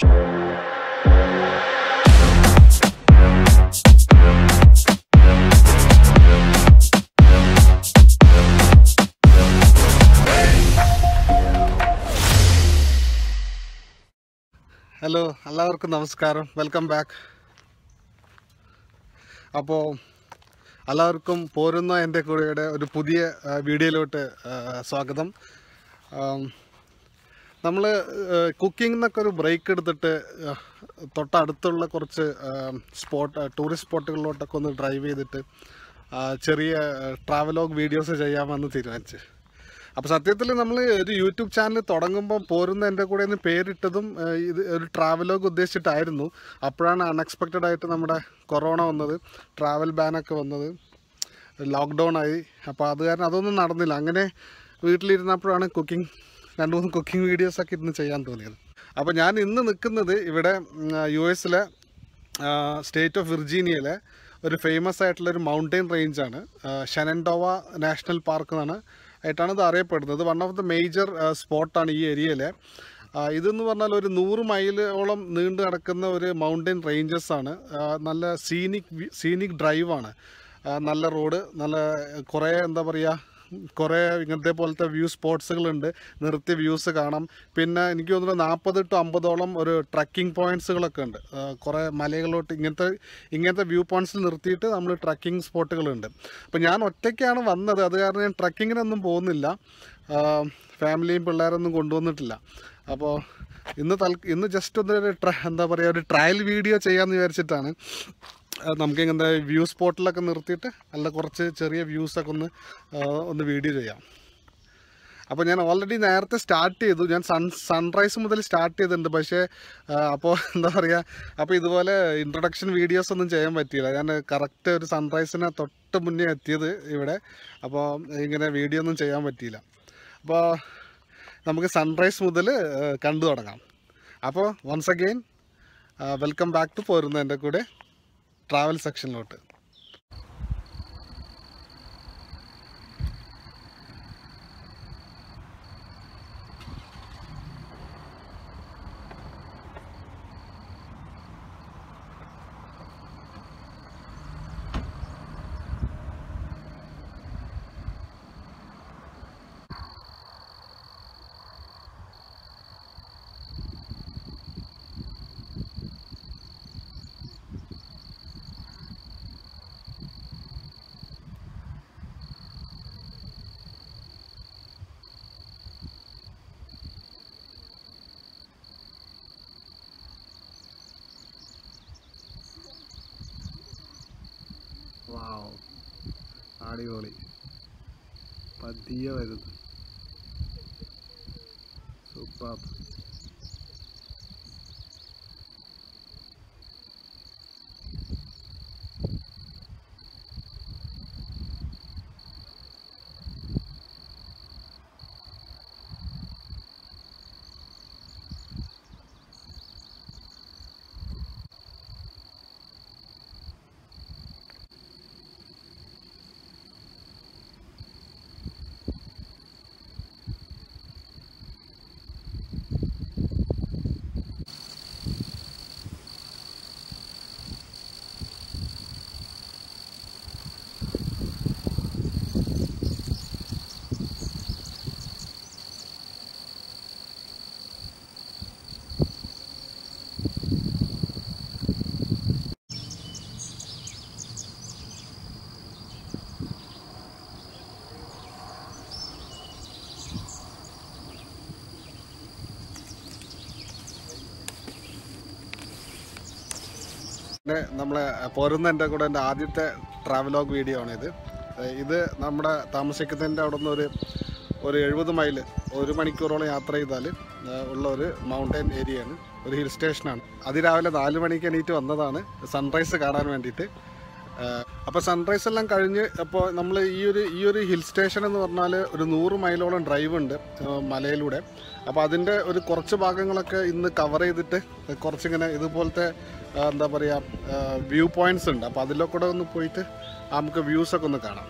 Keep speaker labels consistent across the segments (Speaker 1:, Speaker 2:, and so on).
Speaker 1: Hello എല്ലാവർക്കും നമസ്കാരം welcome back അപ്പോൾ എല്ലാവർക്കും പോരുന്ന എൻ്റെ കൂടെയുടെ ഒരു പുതിയ ആ, വീഡിയോയിലോട്ട് ആ, സ്വാഗതം നമ്മൾ കുക്കിംഗ് എന്നൊക്കെ ഒരു ബ്രേക്ക് എടുത്തിട്ട് ആ, തൊട്ടടുത്തുള്ള കുറച്ച് സ്പോട്ട് ടൂറിസ്റ്റ് സ്പോട്ടുകളിലോട്ടൊക്കെ ഒന്ന് ഡ്രൈവ് ചെയ്തിട്ട് ആ, ചെറിയ ട്രാവലോഗ് വീഡിയോസ് ചെയ്യാമെന്ന് തീരുമാനിച്ചു അപ്പോൾ സത്യത്തിൽ നമ്മൾ ഒരു യൂട്യൂബ് ചാനൽ തുടങ്ങുമ്പോൾ പോരുന്ന എൻ്റെ കൂടെ ഒന്ന് പേരിട്ടതും ആ, ഇത് ഒരു ട്രാവലോഗ് ഉദ്ദേശിച്ചിട്ടായിരുന്നു അപ്പോഴാണ് അൺഎക്സ്പെക്റ്റഡ് ആയിട്ട് നമ്മുടെ കൊറോണ വന്നത് ട്രാവൽ ബാനൊക്കെ വന്നത് ലോക്ക്ഡൗൺ ആയി അപ്പോൾ അത് കാരണം അതൊന്നും നടന്നില്ല അങ്ങനെ വീട്ടിലിരുന്നപ്പോഴാണ് കുക്കിംഗ് രണ്ട് മൂന്ന് കുക്കിംഗ് വീഡിയോസൊക്കെ ഇരുന്ന് ചെയ്യാൻ തോന്നിയത് അപ്പോൾ ഞാൻ ഇന്ന് നിൽക്കുന്നത് ഇവിടെ യു എസിലെ സ്റ്റേറ്റ് ഓഫ് വിർജീനിയയിലെ ഒരു ഫേമസ് ആയിട്ടുള്ള ഒരു മൗണ്ടെയിൻ റേഞ്ചാണ് ഷനൻഡോവ നാഷണൽ പാർക്ക് എന്നാണ് ആയിട്ടാണ് ഇത് അറിയപ്പെടുന്നത് വൺ ഓഫ് ദ മേജർ സ്പോട്ടാണ് ഈ ഏരിയയിലെ ആ, ഇതെന്ന് പറഞ്ഞാൽ ഒരു നൂറ് മൈലോളം നീണ്ടു കിടക്കുന്ന ഒരു മൗണ്ടെയിൻ റേഞ്ചസ് ആണ് ആ, നല്ല സീനിക് സീനിക് ഡ്രൈവാണ് നല്ല റോഡ് നല്ല കുറേ എന്താ പറയുക കുറേ ഇങ്ങനത്തെ പോലത്തെ വ്യൂ സ്പോട്സുകളുണ്ട് നിർത്തി വ്യൂസ് കാണാം പിന്നെ എനിക്ക് തോന്നുന്നു നാൽപ്പത് ടു അമ്പതോളം ഒരു ട്രക്കിംഗ് പോയിന്റ്സുകളൊക്കെ ഉണ്ട് ആ, കുറേ മലകളിലോട്ട് ഇങ്ങനത്തെ ഇങ്ങനത്തെ വ്യൂ പോയിന്റ്സിൽ നിർത്തിയിട്ട് നമ്മൾ ട്രക്കിംഗ് സ്പോട്ടുകളുണ്ട് അപ്പോൾ ഞാൻ ഒറ്റയ്ക്കാണ് വന്നത് അത് കാരണം ഞാൻ ട്രക്കിങ്ങിനൊന്നും പോകുന്നില്ല ആ, ഫാമിലിയും പിള്ളേരൊന്നും കൊണ്ടുവന്നിട്ടില്ല അപ്പോൾ ഇന്ന് തൽ ഇന്ന് ജസ്റ്റ് ഒന്ന് ഒരു ട്ര എന്താ പറയുക ഒരു ട്രയൽ വീഡിയോ ചെയ്യാമെന്ന് വിചാരിച്ചിട്ടാണ് ആ, നമുക്ക് ഇങ്ങനത്തെ വ്യൂ സ്പോട്ടിലൊക്കെ നിർത്തിയിട്ട് നല്ല കുറച്ച് ചെറിയ വ്യൂസൊക്കെ ഒന്ന് ആ, ഒന്ന് വീഡിയോ ചെയ്യാം അപ്പോൾ ഞാൻ ഓൾറെഡി നേരത്തെ സ്റ്റാർട്ട് ചെയ്തു ഞാൻ സൺ സൺറൈസ് മുതൽ സ്റ്റാർട്ട് ചെയ്തിട്ടുണ്ട് പക്ഷേ അപ്പോൾ എന്താ പറയുക അപ്പോൾ ഇതുപോലെ ഇൻട്രൊഡക്ഷൻ വീഡിയോസ് ഒന്നും ചെയ്യാൻ പറ്റിയില്ല ഞാൻ കറക്റ്റ് ഒരു സൺറൈസിനെ തൊട്ട് മുന്നേ എത്തിയത് ഇവിടെ അപ്പോൾ ഇങ്ങനെ വീഡിയോ ഒന്നും ചെയ്യാൻ പറ്റിയില്ല അപ്പോൾ നമുക്ക് സൺറൈസ് മുതൽ കണ്ടു തുടങ്ങാം അപ്പോൾ once again welcome back to പോരുന്ന എൻ്റെ കൂടെ ട്രാവൽ സെക്ഷനിലോട്ട് വാവ് അടിപൊളി പതിയെ വരുന്നു സൂപ്പർ പിന്നെ നമ്മളെ പോരുന്ന എൻ്റെ കൂടെ എൻ്റെ ആദ്യത്തെ ട്രാവലോഗ് വീഡിയോ ആണ് ഇത് ഏഹ് ഇത് നമ്മുടെ താമസിക്കുന്നതിൻ്റെ അവിടെ നിന്ന് ഒരു ഒരു എഴുപത് മൈല് ഒരു മണിക്കൂറോളം യാത്ര ചെയ്താൽ ഏഹ് ഉള്ള ഒരു മൗണ്ടൻ ഏരിയയാണ് ഒരു ഹിൽ സ്റ്റേഷനാണ് അതിരാവിലെ നാല് മണിക്ക് എണീറ്റ് വന്നതാണ് സൺറൈസ് കാണാൻ വേണ്ടിയിട്ട് അപ്പോൾ സൺറൈസ് എല്ലാം കഴിഞ്ഞ് അപ്പോൾ നമ്മൾ ഈ ഒരു ഈ ഒരു ഹിൽ സ്റ്റേഷൻ എന്ന് പറഞ്ഞാൽ ഒരു നൂറ് മൈലോളം ഡ്രൈവ് ഉണ്ട് ഏഹ് മലയിലൂടെ അപ്പോൾ അതിൻ്റെ ഒരു കുറച്ച് ഭാഗങ്ങളൊക്കെ ഇന്ന് കവർ ചെയ്തിട്ട് കുറച്ചിങ്ങനെ ഇതുപോലത്തെ ആ, എന്താ പറയുക വ്യൂ പോയിന്റ്സ് ഉണ്ട് അപ്പോൾ അതിലൊക്കെ കൂടെ ഒന്ന് പോയിട്ട് നമുക്ക് വ്യൂസ് ഒക്കെ ഒന്ന് കാണാം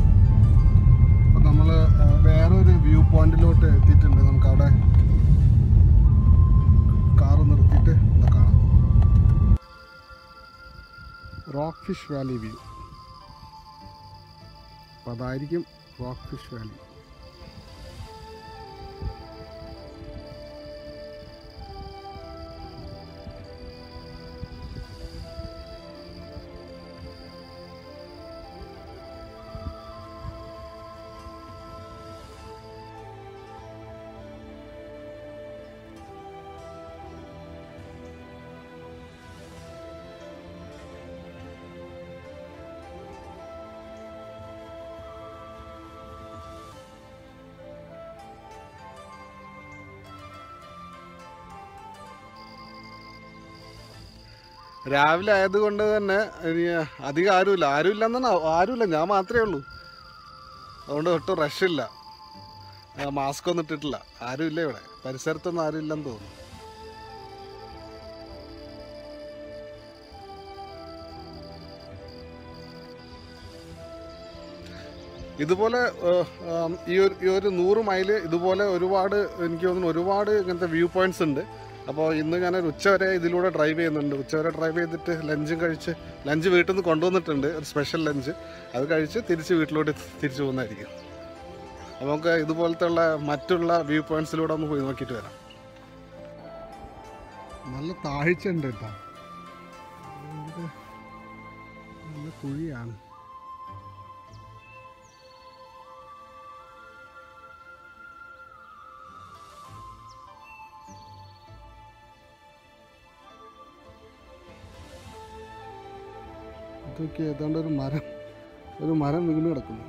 Speaker 1: അപ്പോൾ നമ്മൾ വേറൊരു വ്യൂ പോയിന്റിലോട്ട് എത്തിയിട്ടുണ്ട് നമുക്ക് അവിടെ ഫിഷ് വാലി വ്യൂ അപ്പോൾ അതായിരിക്കും റോക്ക് ഫിഷ് വാലി രാവിലെ ആയതുകൊണ്ട് തന്നെ ഇനി അധികം ആരുമില്ല ആരുമില്ല എന്നാണ് ആരുമില്ല ഞാൻ മാത്രമേ ഉള്ളൂ അതുകൊണ്ട് ഒട്ടും റഷില്ല മാസ്ക് ഒന്നും ഇട്ടിട്ടില്ല ആരുമില്ല ഇവിടെ പരിസരത്തൊന്നും ആരുമില്ലെന്ന് തോന്നുന്നു ഇതുപോലെ ഏഹ്, ആം, ഈ ഒരു ഈ ഒരു നൂറ് മൈല് ഇതുപോലെ ഒരുപാട് എനിക്ക് തോന്നുന്നു ഒരുപാട് ഇങ്ങനത്തെ വ്യൂ പോയിന്റ്സ് ഉണ്ട് അപ്പോൾ ഇന്ന് ഞാനൊരു ഉച്ചവരെ ഇതിലൂടെ ഡ്രൈവ് ചെയ്യുന്നുണ്ട് ഉച്ചവരെ ഡ്രൈവ് ചെയ്തിട്ട് ലഞ്ചും കഴിച്ച് ലഞ്ച് വീട്ടിൽ നിന്ന് കൊണ്ടുവന്നിട്ടുണ്ട് ഒരു സ്പെഷ്യൽ ലഞ്ച് അത് കഴിച്ച് തിരിച്ച് വീട്ടിലോട്ട് തിരിച്ചു പോകുന്നതായിരിക്കും അപ്പോൾ നമുക്ക് ഇതുപോലത്തെ ഉള്ള മറ്റുള്ള വ്യൂ പോയിന്റ്സിലൂടെ ഒന്ന് പോയി നോക്കിയിട്ട് വരാം നല്ല താഴ്ച ഉണ്ട് കേട്ടോ നല്ല കുഴിയാണ് ഇതൊക്കെ ഏതാണ്ട് ഒരു മരം ഒരു മരം വീണ് കിടക്കുന്നു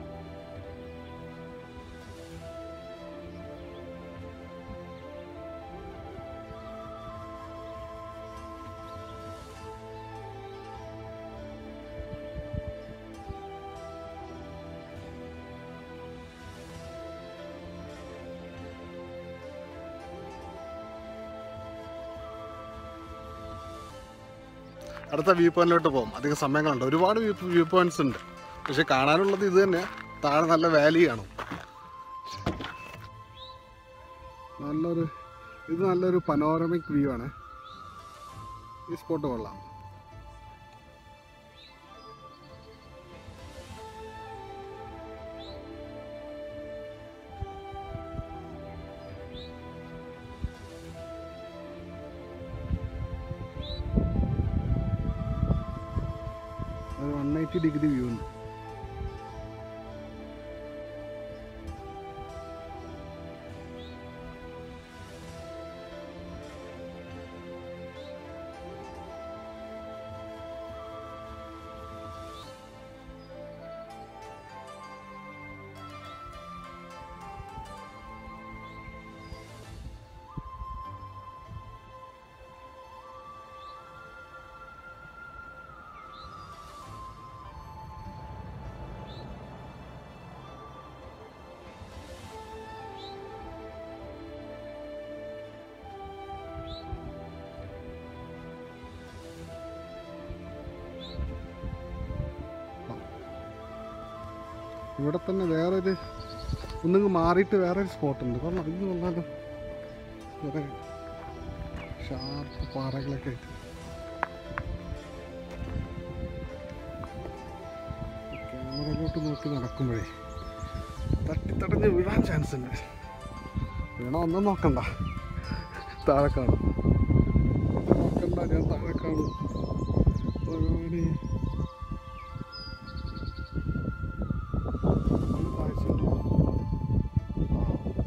Speaker 1: അടുത്ത വ്യൂ പോയിന്റിലോട്ട് പോകും അധികം സമയങ്ങളുണ്ട് ഒരുപാട് വ്യൂ വ്യൂ പോയിന്റ്സ് ഉണ്ട് പക്ഷെ കാണാനുള്ളത് ഇത് തന്നെ താഴെ നല്ല വാലി കാണും നല്ലൊരു ഇത് നല്ലൊരു പനോരമിക് വ്യൂ ആണ് ഈ സ്പോട്ട് കൊള്ളാം ഒരു വൺ എയ്റ്റി ഡിഗ്രി വ്യൂ ഉണ്ട് ഇവിടെ തന്നെ വേറൊരു ഒന്നിങ്ങ് മാറിയിട്ട് വേറൊരു സ്പോട്ട് ഉണ്ട് കൊള്ളാം ഇത് കൊള്ളാലോ വേറെ ഷാർപ്പ് പാറകളൊക്കെ ആയിട്ട് ക്യാമറയിലോട്ട് നോക്കി നടക്കുമ്പോഴേ തട്ടിത്തടഞ്ഞ് വീഴാൻ ചാൻസ് ഉണ്ട് വീണ ഒന്നും നോക്കണ്ട താഴെ കാണും ഒന്നും നോക്കണ്ട ഞാൻ താഴെ കാണും ഭഗവാനേ. നല്ല കാഴ്ചയുണ്ട്. ആ.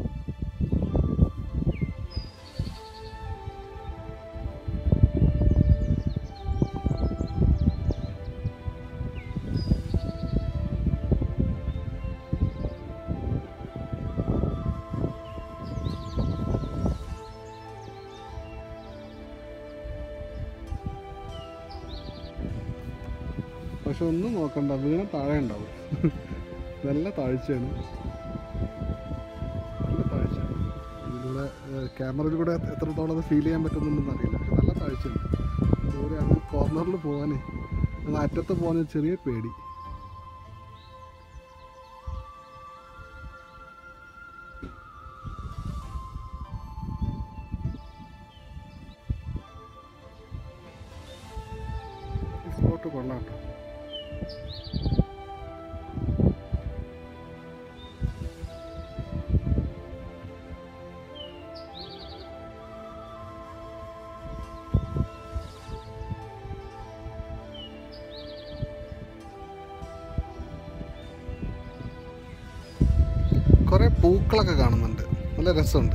Speaker 1: പക്ഷെ ഒന്നും നോക്കണ്ട വീണ താഴെ ഉണ്ടാവും നല്ല താഴ്ചയാണ് നല്ല താഴ്ച ഇതിലൂടെ ക്യാമറയിൽ കൂടെ എത്രത്തോളം അത് ഫീൽ ചെയ്യാൻ പറ്റുന്നുണ്ടെന്ന് അറിയില്ല പക്ഷെ നല്ല താഴ്ചയുണ്ട് ദൂരെ അങ്ങ് കോർണറിൽ പോകാനേ അങ്ങ് അറ്റത്ത് പോകാൻ ഒരു ചെറിയ പേടി ഈ സ്പോട്ട് കൊള്ളാം കേട്ടോ കുറേ പൂക്കളൊക്കെ കാണുന്നുണ്ട് നല്ല രസമുണ്ട്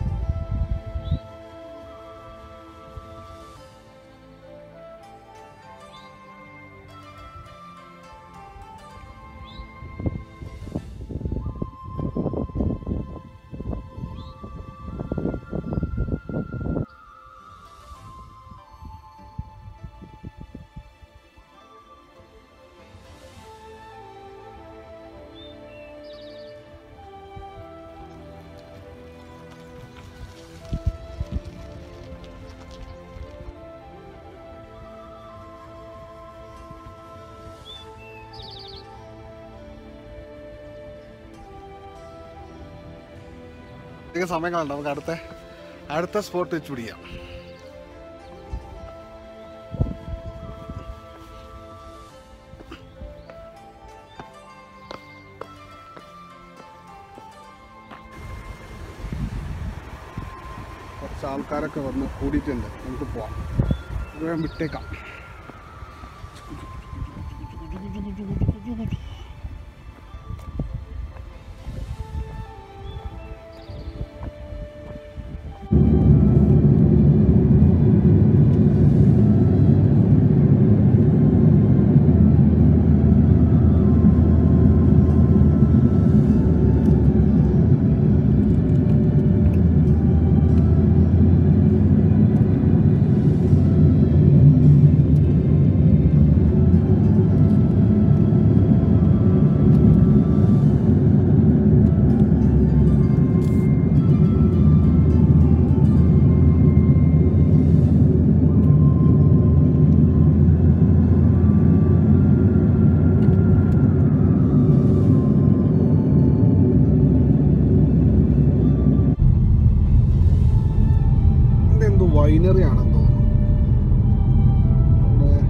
Speaker 1: അധികം സമയം കളണ്ട നമുക്ക് അടുത്ത അടുത്ത സ്പോട്ട് വെച്ച് പിടിക്കാം കുറച്ച് ആൾക്കാരൊക്കെ വന്ന് കൂടിയിട്ടുണ്ട് നമുക്ക് പോവാം ഇത് വേഗം വിട്ടേക്കാം ഇതെന്തോ വൈനറി ആണെന്ന് തോന്നുന്നു ഇവിടെ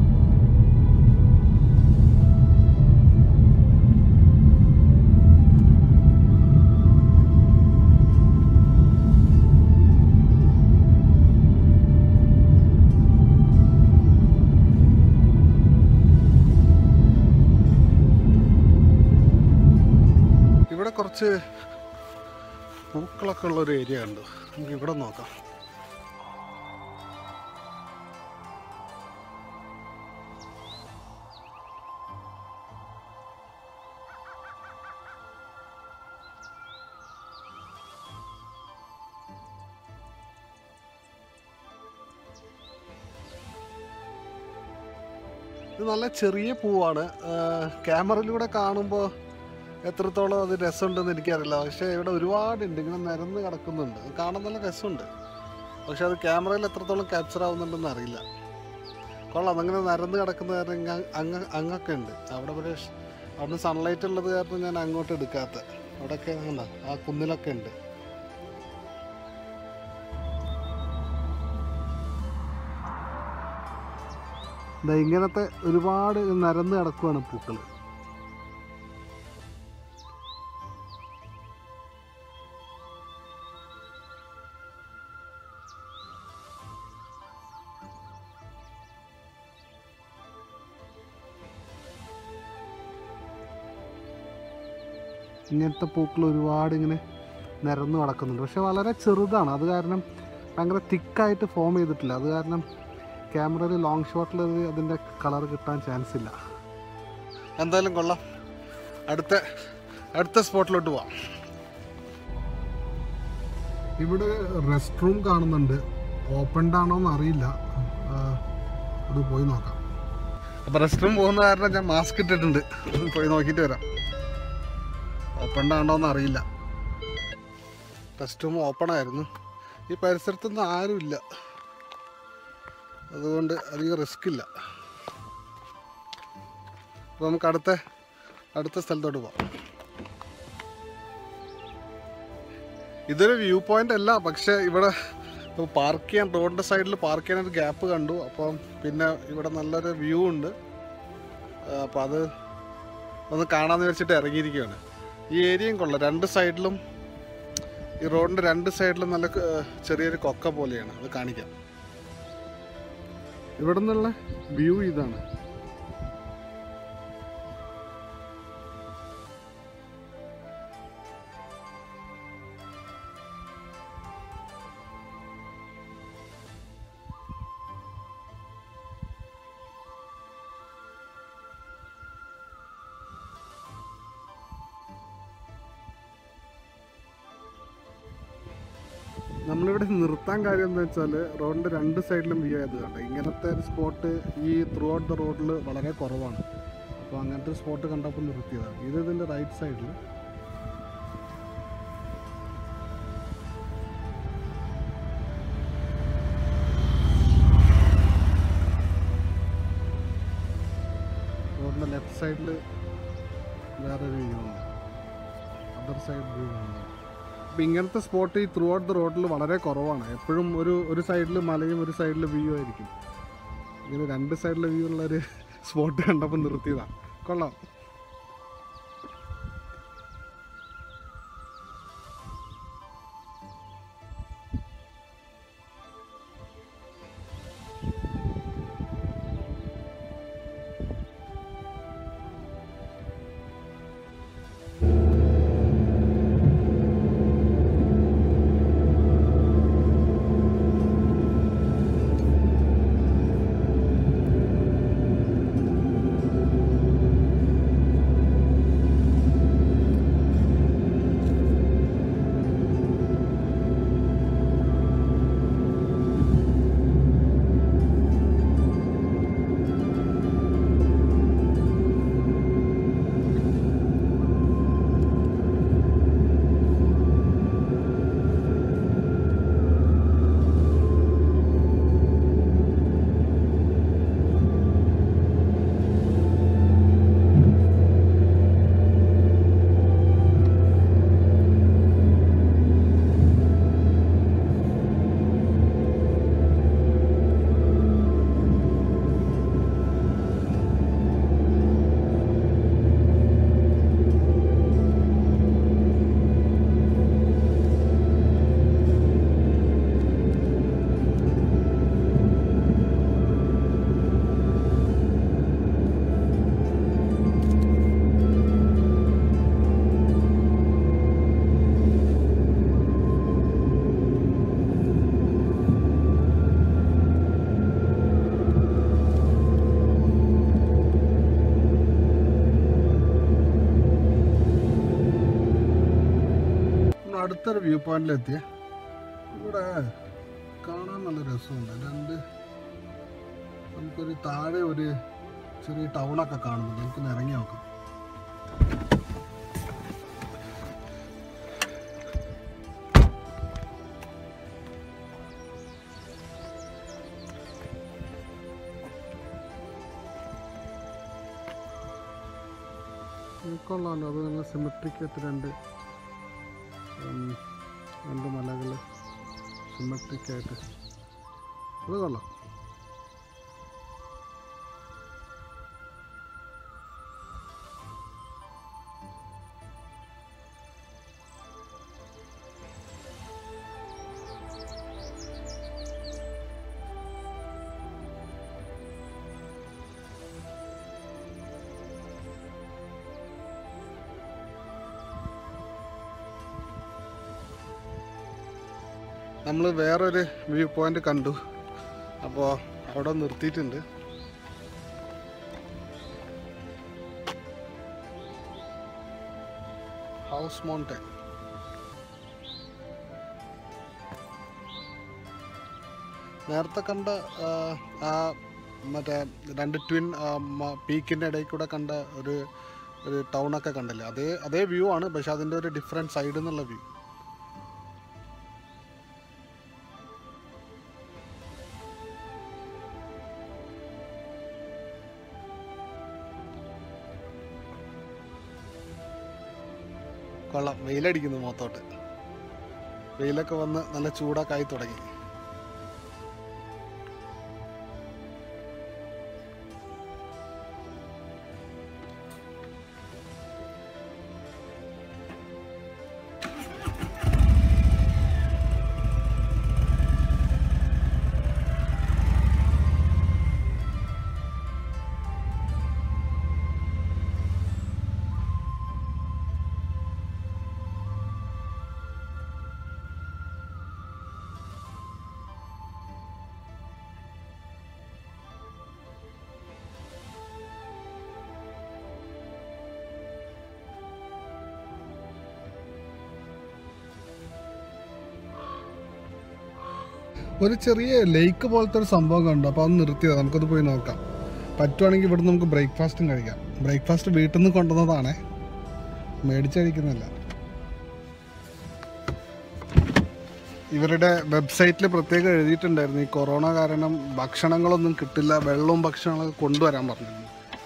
Speaker 1: ഇവിടെ കുറച്ച് പൂക്കളൊക്കെ ഉള്ള ഒരു ഏരിയ ഉണ്ട് നമുക്ക് ഇവിടെ നോക്കാം ഇത് നല്ല ചെറിയ പൂവാണ് ക്യാമറയിലൂടെ കാണുമ്പോൾ എത്രത്തോളം അത് രസമുണ്ടെന്ന് എനിക്കറിയില്ല പക്ഷേ ഇവിടെ ഒരുപാടുണ്ട് ഇങ്ങനെ നിരന്ന് കിടക്കുന്നുണ്ട് അത് കാണാൻ നല്ല രസമുണ്ട് പക്ഷെ അത് ക്യാമറയിൽ എത്രത്തോളം ക്യാപ്ചർ ആവുന്നുണ്ടെന്ന് അറിയില്ല കൊള്ളാം അങ്ങനെ നിരന്ന് കിടക്കുന്ന കാരണം ഇങ്ങ അങ്ങ് അങ്ങൊക്കെ ഉണ്ട് അവിടെ ഒരു ഷ്- അവിടുന്ന് സൺലൈറ്റ് ഉള്ളത് കാരണം ഞാൻ അങ്ങോട്ട് എടുക്കാത്ത അവിടെയൊക്കെ കണ്ടോ ആ കുന്നിലൊക്കെ ഉണ്ട് ദാ ഇങ്ങനത്തെ ഒരുപാട് നിരന്ന് കിടക്കുവാണ് പൂക്കൾ ഇങ്ങനത്തെ പൂക്കൾ ഒരുപാട് ഇങ്ങനെ നിരന്ന് കിടക്കുന്നുണ്ട് പക്ഷെ വളരെ ചെറുതാണ് അത് കാരണം ഭയങ്കര തിക്കായിട്ട് ഫോം ചെയ്തിട്ടില്ല അത് കാരണം ക്യാമറയിൽ ലോങ് ഷോട്ടിൽ അതിൻ്റെ കളർ കിട്ടാൻ ചാൻസ് ഇല്ല എന്തായാലും കൊള്ളാം അടുത്ത അടുത്ത സ്പോട്ടിലോട്ട് പോവാം ഇവിടെ റെസ്റ്റ് റൂം കാണുന്നുണ്ട് ഓപ്പൺഡ് ആണോ എന്ന് അറിയില്ല ആ, അത് പോയി നോക്കാം അപ്പോൾ റെസ്റ്റ് റൂം പോകുന്ന കാരണം ഞാൻ മാസ്ക് ഇട്ടിട്ടുണ്ട് പോയി നോക്കിയിട്ട് വരാം ഓപ്പൺഡ് ആണോ എന്ന് അറിയില്ല റെസ്റ്റ് റൂം ഓപ്പൺ ആയിരുന്നു ഈ പരിസരത്തൊന്നും ആരുമില്ല അതുകൊണ്ട് അധികം റിസ്ക് ഇല്ല അപ്പോൾ നമുക്ക് അടുത്ത അടുത്ത സ്ഥലത്തോട്ട് പോവാം ഇതൊരു വ്യൂ പോയിന്റ് അല്ല പക്ഷെ ഇവിടെ പാർക്ക് ചെയ്യാൻ റോഡിൻ്റെ സൈഡിൽ പാർക്ക് ചെയ്യാൻ ഒരു ഗ്യാപ്പ് കണ്ടു അപ്പം പിന്നെ ഇവിടെ നല്ലൊരു വ്യൂ ഉണ്ട് അപ്പോൾ അത് ഒന്ന് കാണാമെന്ന് വെച്ചിട്ട് ഇറങ്ങിയിരിക്കുകയാണ് ഈ ഏരിയയും കൊള്ളാം രണ്ട് സൈഡിലും ഈ റോഡിൻ്റെ രണ്ട് സൈഡിലും നല്ല ക- ചെറിയൊരു കൊക്ക പോലെയാണ് അത് കാണിക്കാം ഇവിടെ നിന്നുള്ള വ്യൂ ഇതാണ് നമ്മളിവിടെ നിർത്താൻ കാര്യം എന്താ വെച്ചാൽ റോഡിൻ്റെ രണ്ട് സൈഡിലും വ്യൂ ആയത് കണ്ടോ ഇങ്ങനത്തെ ഒരു സ്പോട്ട് ഈ ത്രൂ ഔട്ട് ദ റോഡിൽ വളരെ കുറവാണ് അപ്പോൾ അങ്ങനത്തെ ഒരു സ്പോട്ട് കണ്ടപ്പോൾ നിർത്തിയതാണ് ഇത് ഇതിൻ്റെ റൈറ്റ് സൈഡിൽ റോഡിൻ്റെ ലെഫ്റ്റ് സൈഡിൽ വേറൊരു വ്യൂ ഉണ്ട് അതർ സൈഡ് വ്യൂ ഉണ്ട് അപ്പം ഇങ്ങനത്തെ സ്പോട്ട് ഈ ത്രൂ ഔട്ട് ദ റോഡിൽ വളരെ കുറവാണ് എപ്പോഴും ഒരു ഒരു സൈഡിൽ മലയും ഒരു സൈഡിൽ വ്യൂ ആയിരിക്കും ഇങ്ങനെ രണ്ട് സൈഡിൽ വ്യൂ ഉള്ള ഒരു സ്പോട്ട് കണ്ടപ്പോൾ നിർത്തിയതാണ് കൊള്ളാം നമ്മൾ അടുത്തൊരു വ്യൂ പോയിന്റിലെത്തിയ ഇവിടെ കാണാൻ നല്ല രസമുണ്ട് രണ്ട് നമുക്കൊരു താഴെ ഒരു ചെറിയ ടൗണൊക്കെ കാണുന്നുണ്ട് നമുക്കൊന്ന് ഇറങ്ങി നോക്കാം കൊള്ളാമല്ലോ അത് നല്ല സിമെട്രിക് ആയിട്ട് രണ്ട് ഉം, രണ്ട് മലകൾ സിമെട്രിക് ആയിട്ട് അത് കൊള്ളാം നമ്മൾ വേറൊരു വ്യൂ പോയിന്റ് കണ്ടു അപ്പോൾ അവിടെ നിർത്തിയിട്ടുണ്ട് ഹൗസ് മൗണ്ടൻ നേരത്തെ കണ്ട ആ, ആ മറ്റേ രണ്ട് ട്വിൻ പീക്കിൻ്റെ ഇടയിൽ കൂടെ കണ്ട ഒരു ഒരു ടൗണൊക്കെ കണ്ടില്ലേ അതേ അതേ വ്യൂ ആണ് പക്ഷെ അതിൻ്റെ ഒരു ഡിഫറെൻറ്റ് സൈഡിൽ നിന്നുള്ള വ്യൂ കൊള്ളാം വെയിലടിക്കുന്നു മുഖത്തോട്ട് വെയിലൊക്കെ വന്ന് നല്ല ചൂടൊക്കെ ആയി തുടങ്ങി ഒരു ചെറിയ ലേക്ക് പോലത്തെ ഒരു സംഭവം കണ്ടു അപ്പോൾ അത് നിർത്തിയതാണ് നമുക്കത് പോയി നോക്കാം പറ്റുവാണെങ്കിൽ ഇവിടുന്ന് നമുക്ക് ബ്രേക്ക്ഫാസ്റ്റും കഴിക്കാം ബ്രേക്ക്ഫാസ്റ്റ് വീട്ടിൽ നിന്ന് കൊണ്ടുവന്നതാണേ മേടിച്ചഴിക്കുന്നില്ല ഇവരുടെ വെബ്സൈറ്റിൽ പ്രത്യേകം എഴുതിയിട്ടുണ്ടായിരുന്നു ഈ കൊറോണ കാരണം ഭക്ഷണങ്ങളൊന്നും കിട്ടില്ല വെള്ളവും ഭക്ഷണങ്ങളൊക്കെ കൊണ്ടുവരാൻ പറഞ്ഞിരുന്നു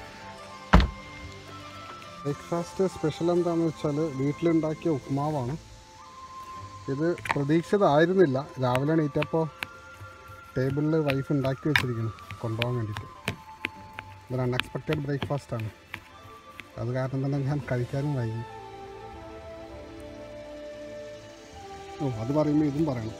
Speaker 1: ബ്രേക്ക്ഫാസ്റ്റ് സ്പെഷ്യൽ എന്താണെന്ന് വെച്ചാൽ വീട്ടിലുണ്ടാക്കിയ ഉപ്മാവാണ് ഇത് പ്രതീക്ഷിതമായിരുന്നില്ല രാവിലെ എണീറ്റപ്പോൾ ടേബിളിൽ വൈഫ് ഉണ്ടാക്കി വെച്ചിരിക്കുന്നു കൊണ്ടുപോകാൻ വേണ്ടിയിട്ട് ഇതൊരു അൺഎക്സ്പെക്റ്റഡ് ബ്രേക്ക്ഫാസ്റ്റാണ് അത് കാരണം തന്നെ ഞാൻ കഴിക്കാനും വൈകി ഓ അത് പറയുമ്പോൾ ഇതും പറയണം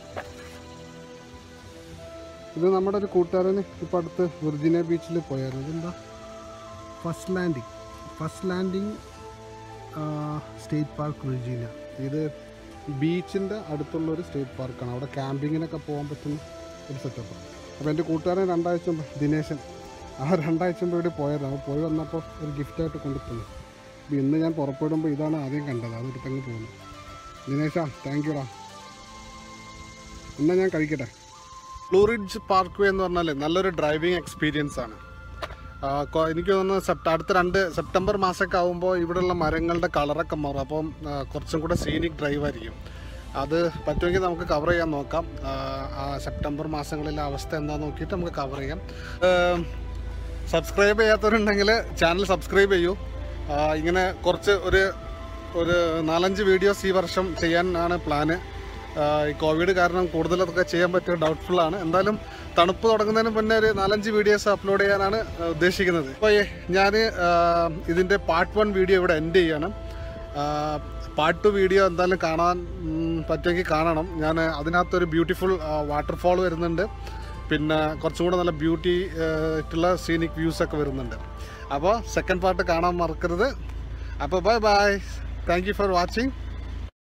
Speaker 1: ഇത് നമ്മുടെ ഒരു കൂട്ടുകാരന് ഇപ്പോൾ അടുത്ത് വിർജിനിയ ബീച്ചിൽ പോയായിരുന്നു ഇതെന്താ first landing first landing state park Virginia ഇത് ബീച്ചിൻ്റെ അടുത്തുള്ള ഒരു സ്റ്റേറ്റ് പാർക്കാണ് അവിടെ ക്യാമ്പിങ്ങിനൊക്കെ പോകാൻ പറ്റുന്ന ഒരു സെറ്റപ്പ് അപ്പോൾ എൻ്റെ കൂട്ടുകാരൻ രണ്ടാഴ്ച മുമ്പ് ദിനേശൻ ആ രണ്ടാഴ്ച മുമ്പ് ഇവിടെ പോയതാണ് അപ്പോൾ പോയി വന്നപ്പോൾ ഒരു ഗിഫ്റ്റായിട്ട് കൊണ്ടുത്തന്നു അപ്പോൾ ഇന്ന് ഞാൻ പുറപ്പെടുമ്പോൾ ഇതാണ് ആദ്യം കണ്ടത് അതെടുത്തങ്ങ് പോകുന്നു ദിനേശ താങ്ക് യുടാ എന്നാൽ ഞാൻ കഴിക്കട്ടെ ബ്ലൂറിഡ്ജ് പാർക്ക് വേ എന്ന് പറഞ്ഞാൽ നല്ലൊരു ഡ്രൈവിംഗ് എക്സ്പീരിയൻസ് ആണ് ആ, കൊ- എനിക്ക് തോന്നുന്നു സെപ്റ്റ അടുത്ത രണ്ട് സെപ്റ്റംബർ മാസമൊക്കെ ആകുമ്പോൾ ഇവിടെയുള്ള മരങ്ങളുടെ കളറൊക്കെ മാറും അപ്പം ആ, കുറച്ചും കൂടെ സീനിക് ഡ്രൈവ് ആയിരിക്കും അത് പറ്റുമെങ്കിൽ നമുക്ക് കവർ ചെയ്യാൻ നോക്കാം ആ, ആ സെപ്റ്റംബർ മാസങ്ങളിലെ അവസ്ഥ എന്താണെന്ന് നോക്കിയിട്ട് നമുക്ക് കവർ ചെയ്യാം സബ്സ്ക്രൈബ് ചെയ്യാത്തവരുണ്ടെങ്കിൽ ചാനൽ സബ്സ്ക്രൈബ് ചെയ്യൂ ആ, ഇങ്ങനെ കുറച്ച് ഒരു ഒരു നാലഞ്ച് വീഡിയോസ് ഈ വർഷം ചെയ്യാനാണ് പ്ലാന് ആ, ഈ കോവിഡ് കാരണം കൂടുതലൊക്കെ ചെയ്യാൻ പറ്റിയ ഡൗട്ട്ഫുൾ ആണ് എന്തായാലും തണുപ്പ് തുടങ്ങുന്നതിന് മുന്നേ ഒരു നാലഞ്ച് വീഡിയോസ് അപ്ലോഡ് ചെയ്യാനാണ് ആ, ഉദ്ദേശിക്കുന്നത് അപ്പോൾ ഞാൻ ഇതിൻ്റെ പാർട്ട് വൺ വീഡിയോ ഇവിടെ എൻഡ് ചെയ്യണം പാർട്ട് ടു വീഡിയോ എന്തായാലും കാണാൻ ഉം, പറ്റുമെങ്കിൽ കാണണം ഞാൻ അതിനകത്തൊരു ബ്യൂട്ടിഫുൾ വാട്ടർഫാൾ വരുന്നുണ്ട് പിന്നെ കുറച്ചും കൂടെ നല്ല ബ്യൂട്ടി ആയിട്ടുള്ള സീനിക് വ്യൂസ് ഒക്കെ വരുന്നുണ്ട് അപ്പോൾ സെക്കൻഡ് പാർട്ട് കാണാൻ മറക്കരുത് അപ്പോൾ bye bye thank you for watching